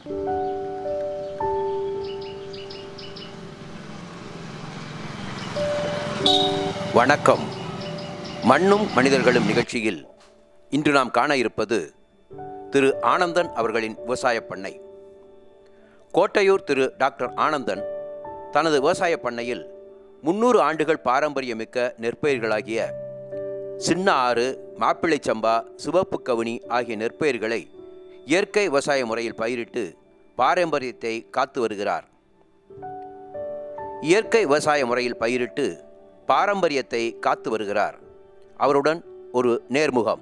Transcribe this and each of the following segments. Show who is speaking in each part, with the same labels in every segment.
Speaker 1: வணக்கம் மண்ணும் மனிதர்களும் நிகழ்ச்சியில் இன்று நாம் காண இருப்பது திரு ஆனந்தன் அவர்களின் விவசாய பண்ணை கோட்டையூர் திரு டாக்டர் ஆனந்தன் தனது விவசாய பண்ணையில் முன்னூறு ஆண்டுகள் பாரம்பரியமிக்க நெற்பயிர்களாகிய சின்ன ஆறு மாப்பிள்ளை சம்பா சிவப்பு கவுனி ஆகிய நெற்பயிர்களை இயற்கை விவசாய முறையில் பயிரிட்டு பாரம்பரியத்தை காத்து வருகிறார் இயற்கை விவசாய முறையில் பயிரிட்டு பாரம்பரியத்தை காத்து வருகிறார் அவருடன் ஒரு நேர்முகம்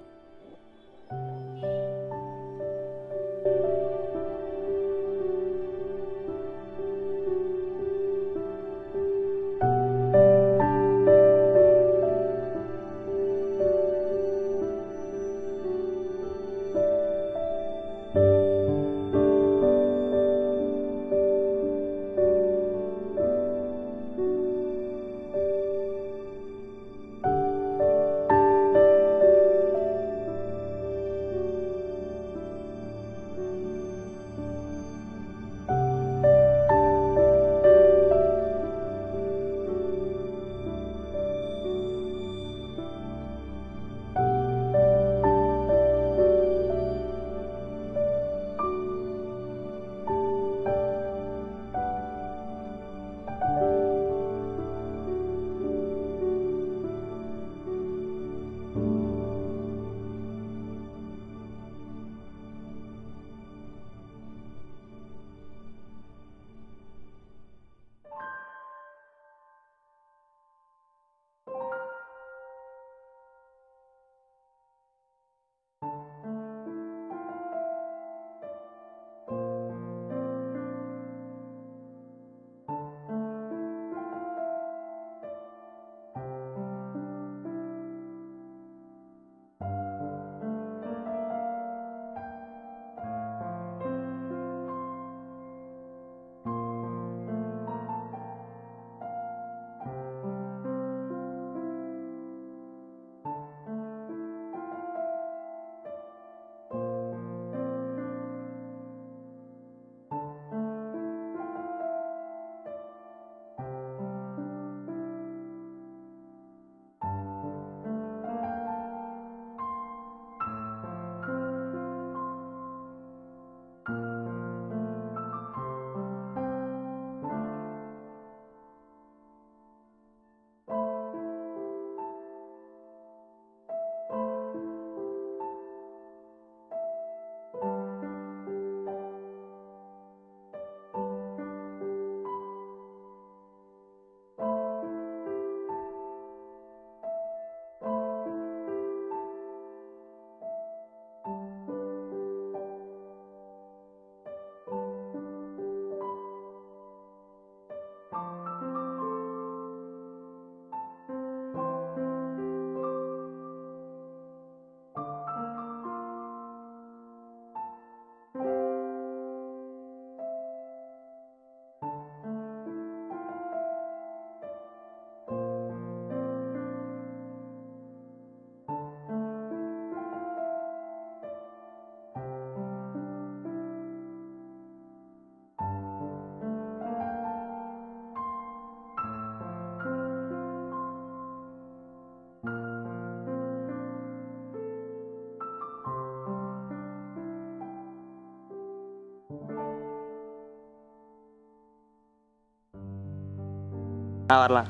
Speaker 2: ஆ வரலாம்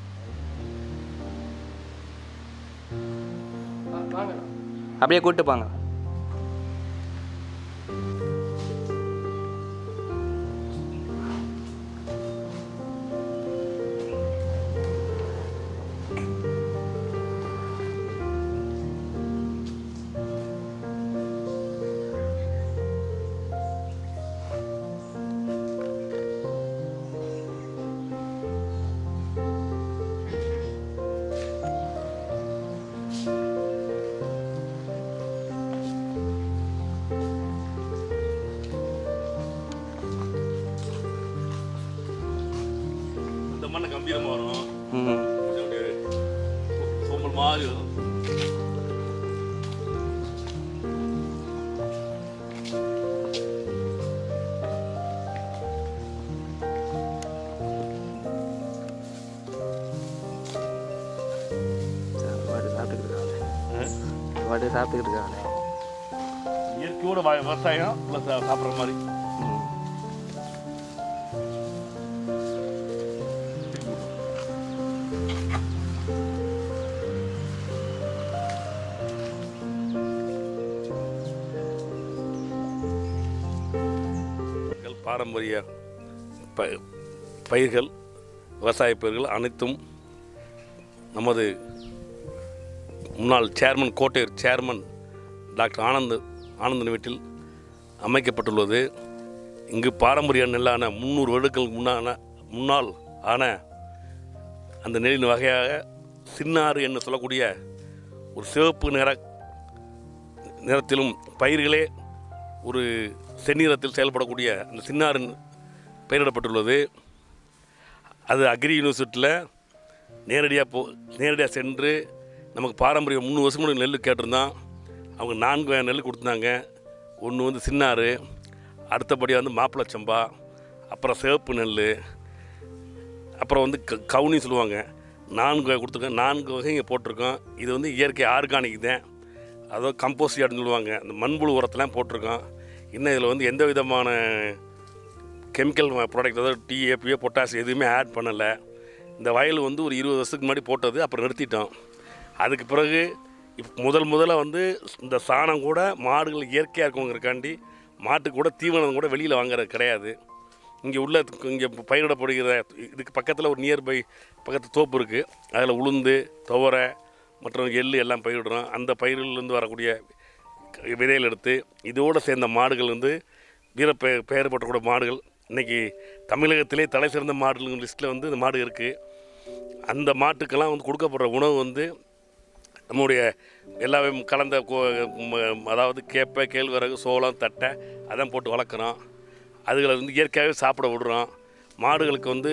Speaker 2: அப்படியே கூப்பிட்டு போங்க
Speaker 3: இந்த மண்ணை கம்பீரமா வரும்
Speaker 2: ம்
Speaker 3: கொஞ்சம் அப்படியே சோம்பல் மாதிரி வரும்
Speaker 2: பாட்டு சாப்பிட்டுக்கிட்டு இருக்காங்க
Speaker 3: இயற்கையோட வ- விவசாயம் ப்ளஸ் சாப்பிட்ற மாதிரி
Speaker 2: ம்
Speaker 3: மக்கள் பாரம்பரிய ப பயிர்கள் விவசாய பயிர்கள் அனைத்தும் நமது முன்னாள் chairman Kottaiyur chairman doctor Anand Anandan வீட்டில் அமைக்கப்பட்டுள்ளது இங்கு பாரம்பரிய நெல்லான முந்நூறு வருடங்களுக்கு முன்னான முன்னால் ஆன அந்த நெல்லின் வகையாக சின்னாறு என்று சொல்லக்கூடிய ஒரு சிவப்பு நிற நிறத்திலும் பயிர்களே ஒரு செந்நிறத்தில் செயல்படக்கூடிய அந்த சின்னாரின் பெயரிடப்பட்டுள்ளது அது அக்ரி யூனிவர்சிட்டியில் நேரடியாக போ நேரடியாக சென்று நமக்கு பாரம்பரியம் மூணு வருஷம் முன்னாடி நெல் கேட்டிருந்தோம் அவங்க நான்கு வகை நெல் கொடுத்தாங்க ஒன்று வந்து சின்னாறு அடுத்தபடியாக வந்து மாப்பிள்ளை சம்பா அப்புறம் சிவப்பு நெல் அப்புறம் வந்து க கவுனி சொல்லுவாங்க நான்கு வகை கொடுத்துருக்கோம் நான்கு வகை இங்கே போட்டிருக்கோம் இது வந்து இயற்கை ஆர்கானிக் தான் அதாவது கம்போஸ்ட் யார்டுன்னு சொல்லுவாங்க இந்த மண்புழு உரத்தெல்லாம் போட்டிருக்கோம் இன்னும் இதில் வந்து எந்த விதமான கெமிக்கல் ப்ராடக்ட் அதாவது டிஏபியோ பொட்டாஸ் எதுவுமே ஆட் பண்ணலை இந்த வயல் வந்து ஒரு இருபது வருஷத்துக்கு முன்னாடி போட்டது அப்புறம் நிறுத்திட்டோம் அதுக்கு பிறகு இப் முதல் முதல்ல வந்து இந்த சாணம் கூட மாடுகள் இயற்கையாக இருக்கவங்கிறக்காண்டி மாட்டுக்கு கூட தீவனம் கூட வெளியில் வாங்குறது கிடையாது இங்கே உள்ள இங்கே பயிரிடப்படுகிற இதுக்கு பக்கத்தில் ஒரு நியர்பை பக்கத்து தோப்பு இருக்குது அதில் உளுந்து துவரை மற்றும் எள்ளு எல்லாம் பயிரிடுறோம் அந்த பயிர்கள்லேருந்து வரக்கூடிய விதைகள் எடுத்து இதோடு சேர்ந்த மாடுகள் வந்து வீர பெ பெயர் பெற்றக்கூடிய மாடுகள் இன்றைக்கி தமிழகத்திலே தலை சிறந்த மாடுகள் லிஸ்ட்டில் வந்து இந்த மாடு இருக்குது அந்த மாட்டுக்கெல்லாம் வந்து கொடுக்கப்படுற உணவு வந்து நம்முடைய எல்லாமே கலந்த கோ- ம- அதாவது கேப்பை கேழ்வரகு சோளம் தட்டை அதான் போட்டு வளர்க்குறோம் அதுகளை வந்து இயற்கையாகவே சாப்பிட விடுறோம் மாடுகளுக்கு வந்து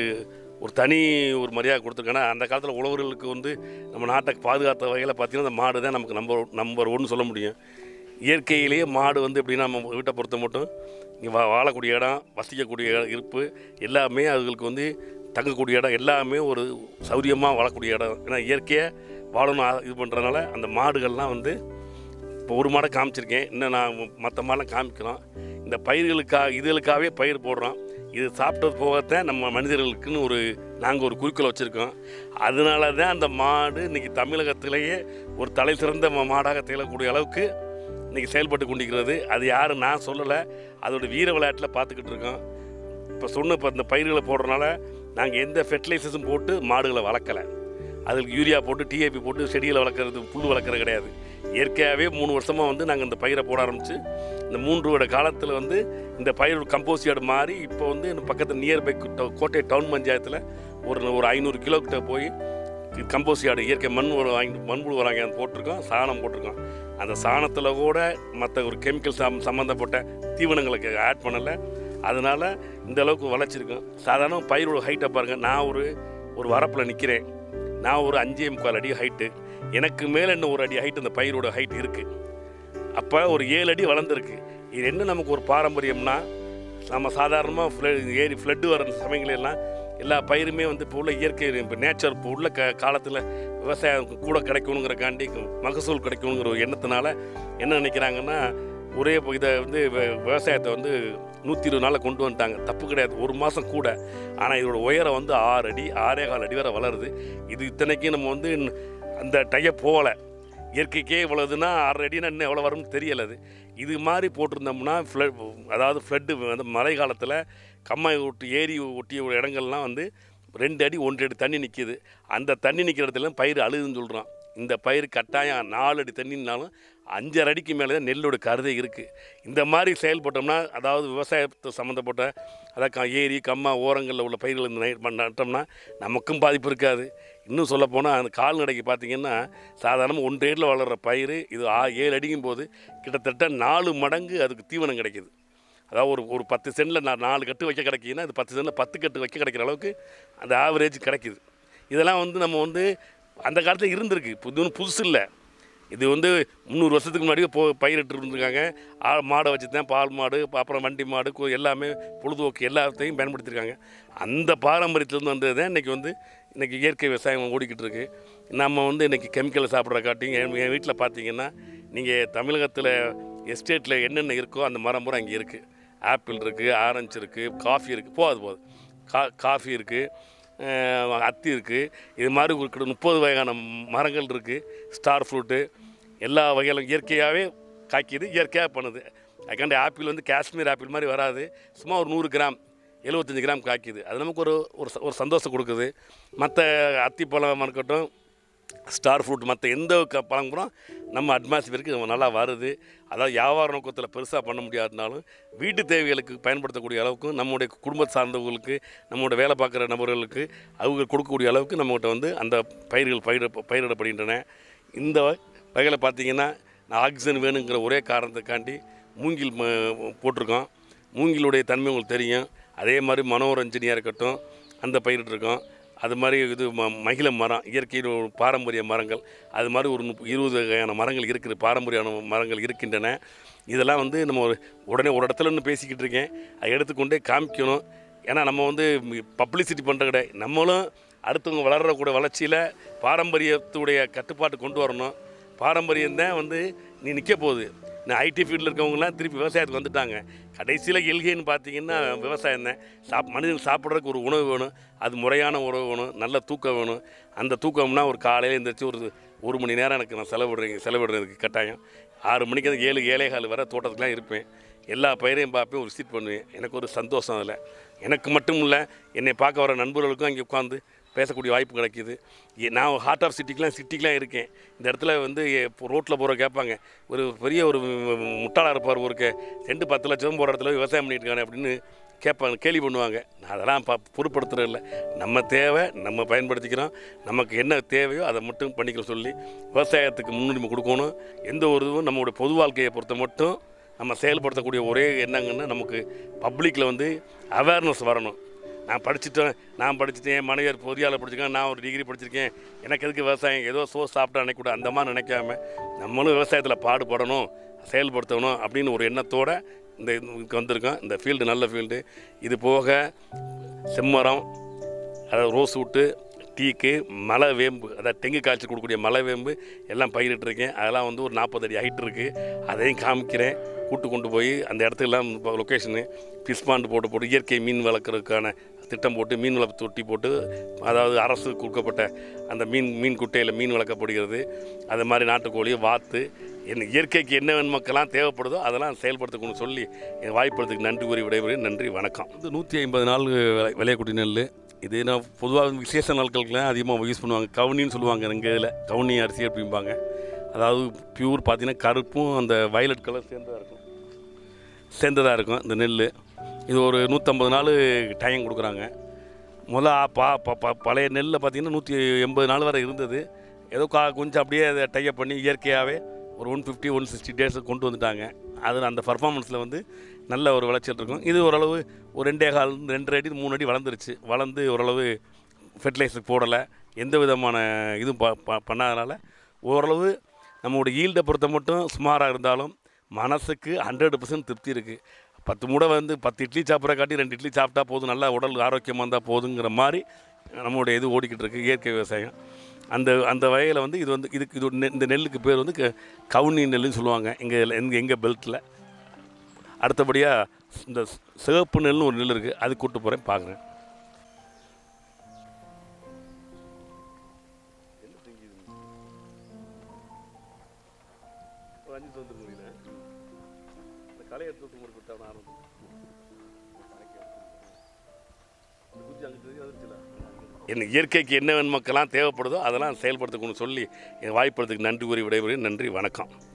Speaker 3: ஒரு தனி ஒரு மரியாதை கொடுத்துருக்கேன்னா அந்த காலத்தில் உழவர்களுக்கு வந்து நம்ம நாட்டை பாதுகாத்த வகையில் பார்த்தீங்கன்னா அந்த மாடு தான் நமக்கு நம்பர் நம்பர் ஒன்று சொல்ல முடியும் இயற்கையிலேயே மாடு வந்து எப்படின்னா நம்ம வீட்டை பொறுத்த மட்டும் இங்கே வா வாழக்கூடிய இடம் வசிக்கக்கூடிய இடம் இருப்பு எல்லாமே அதுகளுக்கு வந்து தங்கக்கூடிய இடம் எல்லாமே ஒரு சௌரியமாக வாழக்கூடிய இடம் ஏன்னா இயற்கையாக வாழணும் ஆ- இது பண்ணுறதுனால அந்த மாடுகள்லாம் வந்து இப்போ ஒரு மாடை காமிச்சிருக்கேன் இன்னும் நான் மற்ற மாடெலாம் காமிக்கிறோம் இந்த பயிர்களுக்காக இதுகளுக்காகவே பயிர் போடுறோம் இது சாப்பிட்டது போகத்தான் நம்ம மனிதர்களுக்குன்னு ஒரு நாங்கள் ஒரு குறிக்கோள் வச்சுருக்கோம் அதனால தான் அந்த மாடு இன்றைக்கி தமிழகத்திலேயே ஒரு தலை சிறந்த ம- மாடாக திகழக்கூடிய அளவுக்கு இன்றைக்கி செயல்பட்டு கொண்டிருக்கிறது அது யாரும் நான் சொல்லலை அதோட வீர விளையாட்டில் பார்த்துக்கிட்டு இருக்கோம் இப்போ சொன்ன இப்போ இந்த பயிர்களை போடுறதுனால நாங்கள் எந்த ஃபெர்டிலைசர்ஸும் போட்டு மாடுகளை வளர்க்கலை அதுக்கு யூரியா போட்டு டிஏபி போட்டு செடிகளை வளர்க்குறது புல் வளர்க்குறது கிடையாது இயற்கையாகவே மூணு வருஷமாக வந்து நாங்கள் இந்த பயிரை போட ஆரம்பித்து இந்த மூன்று வருட காலத்தில் வந்து இந்த பயிர் கம்போஸ்ட் யார்டு மாறி இப்போ வந்து இந்த பக்கத்தில் நியர்பை கோட்டை டவுன் பஞ்சாயத்தில் ஒரு ஒரு ஐநூறு கிலோ கிட்ட போய் கம்போஸ்ட் யார்டு இயற்கை மண் உரம் வாங்கி மண்புழு உரம் வாங்கி போட்டிருக்கோம் சாணம் போட்டிருக்கோம் அந்த சாணத்தில் கூட மற்ற ஒரு கெமிக்கல் சம் சம்மந்தப்பட்ட தீவனங்களுக்கு ஆட் பண்ணலை அதனால் இந்த அளவுக்கு வளர்ச்சிருக்கோம் சாதாரண பயிரோட ஹைட்டை பாருங்கள் நான் ஒரு ஒரு வரப்பில் நிற்கிறேன் நான் ஒரு அஞ்சே முக்கால் அடி ஹைட்டு எனக்கு மேலே இன்னும் ஒரு அடி ஹைட் அந்த பயிரோட ஹைட் இருக்குது அப்போ ஒரு ஏழு அடி வளர்ந்துருக்கு இது என்ன நமக்கு ஒரு பாரம்பரியம்னா நம்ம சாதாரணமாக ஃப்ள ஏரி ஃப்ளட்டு வர சமயங்களெல்லாம் எல்லா பயிருமே வந்து இப்போ உள்ள இயற்கை இப்போ நேச்சர் இப்போ உள்ள க காலத்தில் விவசாயம் கூட கிடைக்கணுங்கிறக்காண்டி மகசூல் கிடைக்கணுங்கிற ஒரு எண்ணத்தினால என்ன நினைக்கிறாங்கன்னா ஒரே இப்போ இதை வந்து வ- விவசாயத்தை வந்து நூற்றி இருபது நாளில் கொண்டு வந்துட்டாங்க தப்பு கிடையாது ஒரு மாதம் கூட ஆனால் இதோட உயரம் வந்து ஆறு அடி ஆறே கால் அடி வரை வளருது இது இத்தனைக்கும் நம்ம வந்து இன்னும் அந்த டைய போகலை இயற்கைக்கே இவ்வளோதுன்னா ஆறு அடினா இன்னும் எவ்வளோ வரும்னு தெரியல அது இது மாதிரி போட்டிருந்தோம்னா ஃப்ளட் அதாவது ஃப்ளட்டு வந்து மழை காலத்தில் கம்மாய் ஒட்டி ஏரி ஒட்டிய ஒரு இடங்கள்லாம் வந்து ரெண்டு அடி ஒன்றரை அடி தண்ணி நிற்கிது அந்த தண்ணி நிற்கிற இடத்துல பயிர் அழுதுன்னு சொல்கிறான் இந்த பயிர் கட்டாயம் நாலு அடி தண்ணினாலும் அஞ்சரை அடிக்கு மேலே தான் நெல்லோட கருதை இருக்குது இந்த மாதிரி செயல்பட்டோம்னா அதாவது விவசாயத்தை சம்மந்தப்பட்ட அதாவது க- ஏரி கம்மா ஓரங்களில் உள்ள பயிர்கள் இந்த நை- பண்ண- நட்டோம்னா நமக்கும் பாதிப்பு இருக்காது இன்னும் சொல்லப்போனால் அந்த கால்நடைக்கு பார்த்தீங்கன்னா சாதாரணமாக ஒன்றரை அடியில் வளர்கிற பயிர் இது ஆ ஏழு அடிக்கும் போது கிட்டத்தட்ட நாலு மடங்கு அதுக்கு தீவனம் கிடைக்குது அதாவது ஒரு ஒரு பத்து சென்டில் நான் நாலு கட்டு வைக்க கிடைக்குதுன்னா இது பத்து சென்டில் பத்து கட்டு வைக்க கிடைக்கிற அளவுக்கு அந்த ஆவரேஜ் கிடைக்குது இதெல்லாம் வந்து நம்ம வந்து அந்த காலத்தில் இருந்திருக்கு புது புதுசு இல்லை இது வந்து முந்நூறு வருஷத்துக்கு முன்னாடி போ பயிரிட்டு இருந்திருக்காங்க ஆ மாடை வச்சு தான் பால் மாடு அப்புறம் வண்டி மாடு கு- எல்லாமே பொழுதுபோக்கு எல்லாத்தையும் பயன்படுத்தியிருக்காங்க அந்த பாரம்பரியத்திலேருந்து வந்தது தான் இன்றைக்கி வந்து இன்றைக்கி இயற்கை விவசாயம் ஓடிக்கிட்டு இருக்கு நம்ம வந்து இன்றைக்கி கெமிக்கலை சாப்பிட்ற காட்டியும் என் என் வீட்டில் பார்த்தீங்கன்னா நீங்கள் தமிழகத்தில் எஸ்டேட்டில் என்னென்ன இருக்கோ அந்த மரம் பூரா இங்கே இருக்குது ஆப்பிள் இருக்குது ஆரஞ்சு இருக்குது காஃபி இருக்குது போகாது போகுது கா காஃபி இருக்குது அத்தி இருக்குது இது மாதிரி ஒரு கிட்ட முப்பது வகையான மரங்கள் இருக்குது ஸ்டார் ஃப்ரூட்டு எல்லா வகையிலும் இயற்கையாகவே காய்க்குது இயற்கையாக பண்ணுது அதுக்காண்டி ஆப்பிள் வந்து காஷ்மீர் ஆப்பிள் மாதிரி வராது சும்மா ஒரு நூறு கிராம் எழுபத்தஞ்சு கிராம் காய்க்குது அது நமக்கு ஒரு ஒரு ச- ஒரு சந்தோஷம் கொடுக்குது மற்ற அத்திப்பழம் இருக்கட்டும் ஸ்டார் ஃப்ரூட் மற்ற எந்த க பழம் கூட நம்ம அட்மாஸ்பியருக்கு நல்லா வருது அதாவது வியாபார நோக்கத்தில் பெருசாக பண்ண முடியாதுனாலும் வீட்டு தேவைகளுக்கு பயன்படுத்தக்கூடிய அளவுக்கு நம்முடைய குடும்ப சார்ந்தவர்களுக்கு நம்மளோட வேலை பார்க்குற நபர்களுக்கு அவங்க கொடுக்கக்கூடிய அளவுக்கு நம்மகிட்ட வந்து அந்த பயிர்கள் பயிர பயிரிடப்படுகின்றன இந்த வகையில் பார்த்தீங்கன்னா நான் ஆக்சிஜன் வேணுங்கிற ஒரே காரணத்துக்காண்டி மூங்கில் ம- போட்டிருக்கோம் மூங்கிலுடைய தன்மை உங்களுக்கு தெரியும் அதே மாதிரி மனோரஞ்சனியாக இருக்கட்டும் அந்த பயிரிட்டிருக்கோம் அது மாதிரி இது ம மகிழ மரம் இயற்கையில் ஒரு பாரம்பரிய மரங்கள் அது மாதிரி ஒரு முப்ப- இருபது வகையான மரங்கள் இருக்குது பாரம்பரியான மரங்கள் இருக்கின்றன இதெல்லாம் வந்து நம்ம ஒரு உடனே ஒரு இடத்துல இருந்து பேசிக்கிட்டு இருக்கேன் அதை எடுத்துக்கொண்டே காமிக்கணும் ஏன்னா நம்ம வந்து பப்ளிசிட்டி பண்ணுற கிடையாது நம்மளும் அடுத்தவங்க வளர்றக்கூடிய வளர்ச்சியில் பாரம்பரியத்துடைய கட்டுப்பாட்டு கொண்டு வரணும் பாரம்பரியம் தான் வந்து நீ நிற்க போகுது நான் ஐடி ஃபீல்டில் இருக்கவங்கலாம் திருப்பி விவசாயத்துக்கு வந்துட்டாங்க கடைசியில் எல்கைன்னு பார்த்தீங்கன்னா விவசாயம் தான் சாப் மனிதன் சாப்பிட்றதுக்கு ஒரு உணவு வேணும் அது முறையான உணவு வேணும் நல்ல தூக்கம் வேணும் அந்த தூக்கம்னா ஒரு காலையில் எழுந்திரிச்சு ஒரு ஒரு மணி நேரம் எனக்கு நான் செலவிடுறேன் செலவிடுறதுக்கு கட்டாயம் ஆறு மணிக்கு அந்த ஏழு ஏழே கால் வர தோட்டத்துக்குலாம் இருப்பேன் எல்லா பயிரையும் பார்ப்பேன் ஒரு விசிட் பண்ணுவேன் எனக்கு ஒரு சந்தோஷம் அதில் எனக்கு மட்டும் இல்லை என்னை பார்க்க வர நண்பர்களுக்கும் அங்கே உட்காந்து பேசக்கூடிய வாய்ப்பு கிடைக்கிது ஏ- நான் ஹார்ட் ஆஃப் சிட்டிக்கெலாம் சிட்டிக்கெலாம் இருக்கேன் இந்த இடத்துல வந்து ரோட்டில் போகிற கேட்பாங்க ஒரு பெரிய ஒரு முட்டாளாக இருப்பார் ஒரு கே- ரெண்டு பத்து லட்சம் போகிற இடத்துல விவசாயம் பண்ணிட்டு இருக்கானே அப்படின்னு கேட்பாங்க கேலி பண்ணுவாங்க நான் அதெல்லாம் ப பொருட்படுத்துறது இல்லை நம்ம தேவை நம்ம பயன்படுத்திக்கிறோம் நமக்கு என்ன தேவையோ அதை மட்டும் பண்ணிக்க சொல்லி விவசாயத்துக்கு முன்னுரிமை கொடுக்கணும் எந்த ஒரு இதுவும் நம்மளுடைய பொது வாழ்க்கையை பொறுத்த மட்டும் நம்ம செயல்படுத்தக்கூடிய ஒரே எண்ணங்கன்னா நமக்கு பப்ளிக்கில் வந்து அவேர்னஸ் வரணும் நான் படிச்சுட்டேன் நான் படிச்சுட்டேன் என் மனைவியார் பொறியாளர் படிச்சிருக்கேன் நான் ஒரு டிகிரி படிச்சிருக்கேன் எனக்கு எதுக்கு விவசாயம் ஏதோ சோ சாப்பிட்டா நினைக்கூட அந்த மாதிரி நினைக்காம நம்மளும் விவசாயத்தில் பாடுபடணும் செயல்படுத்தணும் அப்படின்னு ஒரு எண்ணத்தோட இந்த இதுக்கு வந்திருக்கோம் இந்த ஃபீல்டு நல்ல ஃபீல்டு இது போக செம்மரம் அதாவது ரோஸ் விட்டு டீக்கு மலை வேம்பு அதாவது தெங்கு காய்ச்சி கொடுக்கக்கூடிய மலை வேம்பு எல்லாம் பயிரிட்டிருக்கேன் அதெல்லாம் வந்து ஒரு நாற்பது அடி ஹைட் இருக்குது அதையும் காமிக்கிறேன் கூட்டு கொண்டு போய் அந்த இடத்துக்கெல்லாம் இப்போ லொக்கேஷனு ஃபிஷ் பாண்டு போட்டு போட்டு இயற்கை மீன் வளர்க்குறதுக்கான திட்டம் போட்டு மீன் வளர்ப்பு தொட்டி போட்டு அதாவது அரசு கொடுக்கப்பட்ட அந்த மீன் மீன் குட்டையில் மீன் வளர்க்கப்படுகிறது அது மாதிரி நாட்டுக்கோழி வாத்து என்ன இயற்கைக்கு என்ன மக்கள்லாம் தேவைப்படுதோ அதெல்லாம் செயல்படுத்தணும்னு சொல்லி என் வாய்ப்படுறதுக்கு நன்றி கூறி விடைபெறுகிறேன் நன்றி வணக்கம் இது நூற்றி ஐம்பது நாள் விளை- விளையக்கூடிய நெல் இது நான் பொதுவாக விசேஷ நாட்களுக்குலாம் அதிகமாக யூஸ் பண்ணுவாங்க கவுனின்னு சொல்லுவாங்க எங்கள் இதில் கவுனி அரிசி அப்படிம்பாங்க அதாவது பியூர் பார்த்தீங்கன்னா கருப்பும் அந்த வயலட் கலர் சேர்ந்ததாக இருக்கும் சேர்ந்ததாக இருக்கும் இந்த நெல் இது ஒரு நூற்றம்பது நாள் டைம் கொடுக்குறாங்க முதல்ல பா ப- ப- பழைய நெல்லில் பார்த்தீங்கன்னா நூற்றி எண்பது நாள் வரை இருந்தது ஏதோ கா கொஞ்சம் அப்படியே அதை டைப் பண்ணி இயற்கையாகவே ஒரு ஒன் ஃபிஃப்டி ஒன் சிக்ஸ்டி டேஸுக்கு கொண்டு வந்துட்டாங்க அது அந்த பர்ஃபார்மன்ஸில் வந்து நல்ல ஒரு விளைச்சல் இருக்கும் இது ஓரளவு ஒரு ரெண்டே கால் ரெண்டரை அடி மூணு அடி வளர்ந்துருச்சு வளர்ந்து ஓரளவு ஃபெர்டிலைசர் போடலை எந்த விதமான இதுவும் ப ப- பண்ணாதனால ஓரளவு நம்மளுடைய ஈல்டை பொறுத்த மட்டும் சுமாராக இருந்தாலும் மனசுக்கு ஹண்ட்ரட் பர்சன்ட் திருப்தி இருக்குது பத்து மூடை வந்து பத்து இட்லி சாப்பிட்ற காட்டி ரெண்டு இட்லி சாப்பிட்டா போதும் நல்லா உடல் ஆரோக்கியமாக இருந்தால் போதுங்கிற மாதிரி நம்மளுடைய இது ஓடிக்கிட்டு இருக்கு இயற்கை விவசாயம் அந்த அந்த வகையில் வந்து இது வந்து இதுக்கு இது ஒரு நெ- இந்த நெல்லுக்கு பேர் வந்து க- கவுனி நெல்லுன்னு சொல்லுவாங்க எங்கள் எங்கள் எங்கள் பெல்ட்டில் அடுத்தபடியாக இந்த சிவப்பு நெல்னு ஒரு நெல் இருக்குது அது கூட்டு போகிறேன் பார்க்குறேன் என் இயற்கைக்கு என்ன மக்கள்லாம் தேவைப்படுதோ அதெல்லாம் செயல்படுத்தணும்னு சொல்லி என் வாய்ப்படுறதுக்கு நன்றி கூறி விடைபெறுகிறேன் நன்றி வணக்கம்